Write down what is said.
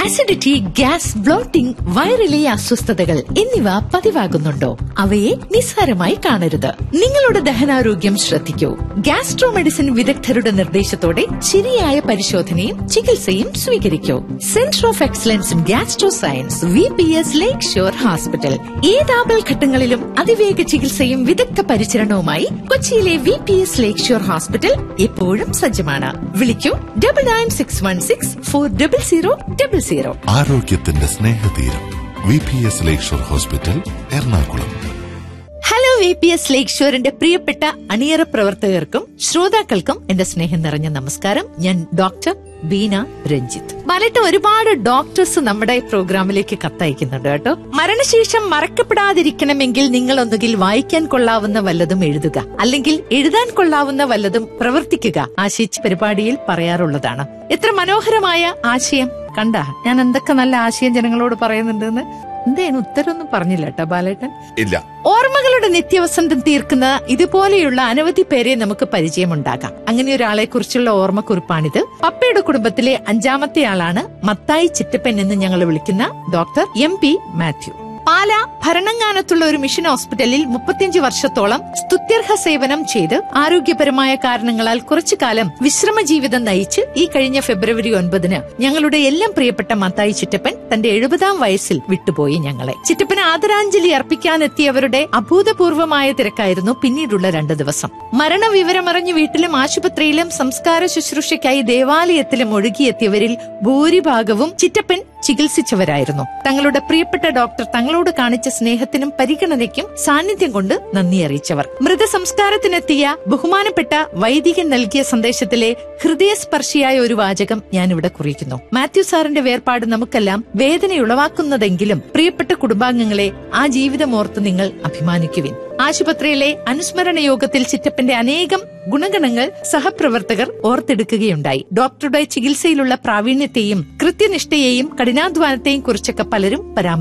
acidity gas blotting വയറിലെ അസ്വസ്ഥതകൾ എന്നിവ പതിവാകുന്നുണ്ടോ അവയെ നിസ്സാരമായി കാണരുത് നിങ്ങളുടെ ദഹനാരോഗ്യം ശ്രദ്ധിക്കൂ ഗ്യാസ്ട്രോ മെഡിസിൻ വിദഗ്ധരുടെ നിർദ്ദേശത്തോടെ ശരിയായ പരിശോധനയും ചികിത്സയും സ്വീകരിക്കൂ centre of excellence in gastro science V P S lake shore hospital ഏതാപൽ ഘട്ടങ്ങളിലും അതിവേഗ ചികിത്സയും വിദഗ്ധ പരിചരണവുമായി കൊച്ചിയിലെ V P S lake shore hospital എപ്പോഴും സജ്ജമാണ് വിളിക്കൂ double nine six one six four double zero double zero ആരോഗ്യത്തിന്റെ സ്നേഹതീരം V P S lakeshore hospital Ernakulam hello V P S lake ഷോറിന്റെ പ്രിയപ്പെട്ട അണിയറ പ്രവർത്തകർക്കും ശ്രോതാക്കൾക്കും എന്റെ സ്നേഹം നിറഞ്ഞ നമസ്കാരം ഞാൻ ഡോക്ടർ ബീന രഞ്ജിത്ത് മലട്ട് ഒരുപാട് ഡോക്ടേഴ്സ് നമ്മുടെ പ്രോഗ്രാമിലേക്ക് കത്തയക്കുന്നുണ്ട് കേട്ടോ മരണശേഷം മറക്കപ്പെടാതിരിക്കണമെങ്കിൽ നിങ്ങൾ ഒന്നുകിൽ വായിക്കാൻ കൊള്ളാവുന്ന വല്ലതും എഴുതുക അല്ലെങ്കിൽ എഴുതാൻ കൊള്ളാവുന്ന വല്ലതും പ്രവർത്തിക്കുക ആശിച്ച് പരിപാടിയിൽ പറയാറുള്ളതാണ് എത്ര മനോഹരമായ ആശയം കണ്ട ഞാൻ എന്തൊക്കെ നല്ല ആശയം ജനങ്ങളോട് പറയുന്നുണ്ടെന്ന് എന്തേനു ഉത്തരവൊന്നും പറഞ്ഞില്ല കേട്ടോ ബാലേട്ടൻ ഇല്ല ഓർമ്മകളുടെ നിത്യവസന്തം തീർക്കുന്ന ഇതുപോലെയുള്ള അനവധി പേരെ നമുക്ക് പരിചയമുണ്ടാകാം അങ്ങനെ ഒരാളെ കുറിച്ചുള്ള ഓർമ്മക്കുറിപ്പാണിത് പപ്പയുടെ കുടുംബത്തിലെ അഞ്ചാമത്തെ ആളാണ് മത്തായി ചിറ്റപ്പൻ എന്ന് ഞങ്ങൾ വിളിക്കുന്ന doctor M P Mathew Pala ഭരണങ്ങാനത്തുള്ള ഒരു മിഷൻ ഹോസ്പിറ്റലിൽ മുപ്പത്തിയഞ്ച് വർഷത്തോളം സ്തുത്യർഹ സേവനം ചെയ്ത് ആരോഗ്യപരമായ കാരണങ്ങളാൽ കുറച്ചു കാലം വിശ്രമ ജീവിതം നയിച്ച് ഈ കഴിഞ്ഞ ഫെബ്രുവരി ഒൻപതിന് ഞങ്ങളുടെ എല്ലാം പ്രിയപ്പെട്ട മത്തായി ചിറ്റപ്പൻ തന്റെ എഴുപതാം വയസ്സിൽ വിട്ടുപോയി ഞങ്ങളെ ചിറ്റപ്പന് ആദരാഞ്ജലി അർപ്പിക്കാനെത്തിയവരുടെ അഭൂതപൂർവമായ തിരക്കായിരുന്നു പിന്നീടുള്ള രണ്ടു ദിവസം മരണവിവരമറിഞ്ഞ് വീട്ടിലും ആശുപത്രിയിലും സംസ്കാര ശുശ്രൂഷയ്ക്കായി ദേവാലയത്തിലും ഒഴുകിയെത്തിയവരിൽ ഭൂരിഭാഗവും ചിറ്റപ്പൻ ചികിത്സിച്ചവരായിരുന്നു തങ്ങളുടെ പ്രിയപ്പെട്ട ഡോക്ടർ തങ്ങളോട് കാണിച്ച സ്നേഹത്തിനും പരിഗണനയ്ക്കും സാന്നിധ്യം കൊണ്ട് നന്ദി അറിയിച്ചവർ മൃതസംസ്കാരത്തിനെത്തിയ ബഹുമാനപ്പെട്ട വൈദികൻ നൽകിയ സന്ദേശത്തിലെ ഹൃദയസ്പർശിയായ ഒരു വാചകം ഞാൻ ഇവിടെ കുറിക്കുന്നു മാത്യു സാറിന്റെ വേർപാട് നമുക്കെല്ലാം വേദനയുളവാക്കുന്നതെങ്കിലും പ്രിയപ്പെട്ട കുടുംബാംഗങ്ങളെ ആ ജീവിതമോർത്ത് നിങ്ങൾ അഭിമാനിക്കുവിൻ ആശുപത്രിയിലെ അനുസ്മരണ യോഗത്തിൽ ചിറ്റപ്പന്റെ അനേകം ഗുണഗണങ്ങൾ സഹപ്രവർത്തകർ ഓർത്തെടുക്കുകയുണ്ടായി ഡോക്ടറുടെ ചികിത്സയിലുള്ള പ്രാവീണ്യത്തെയും കൃത്യനിഷ്ഠയെയും കഠിനാധ്വാനത്തെയും കുറിച്ചൊക്കെ പലരും പരാമർശിച്ചു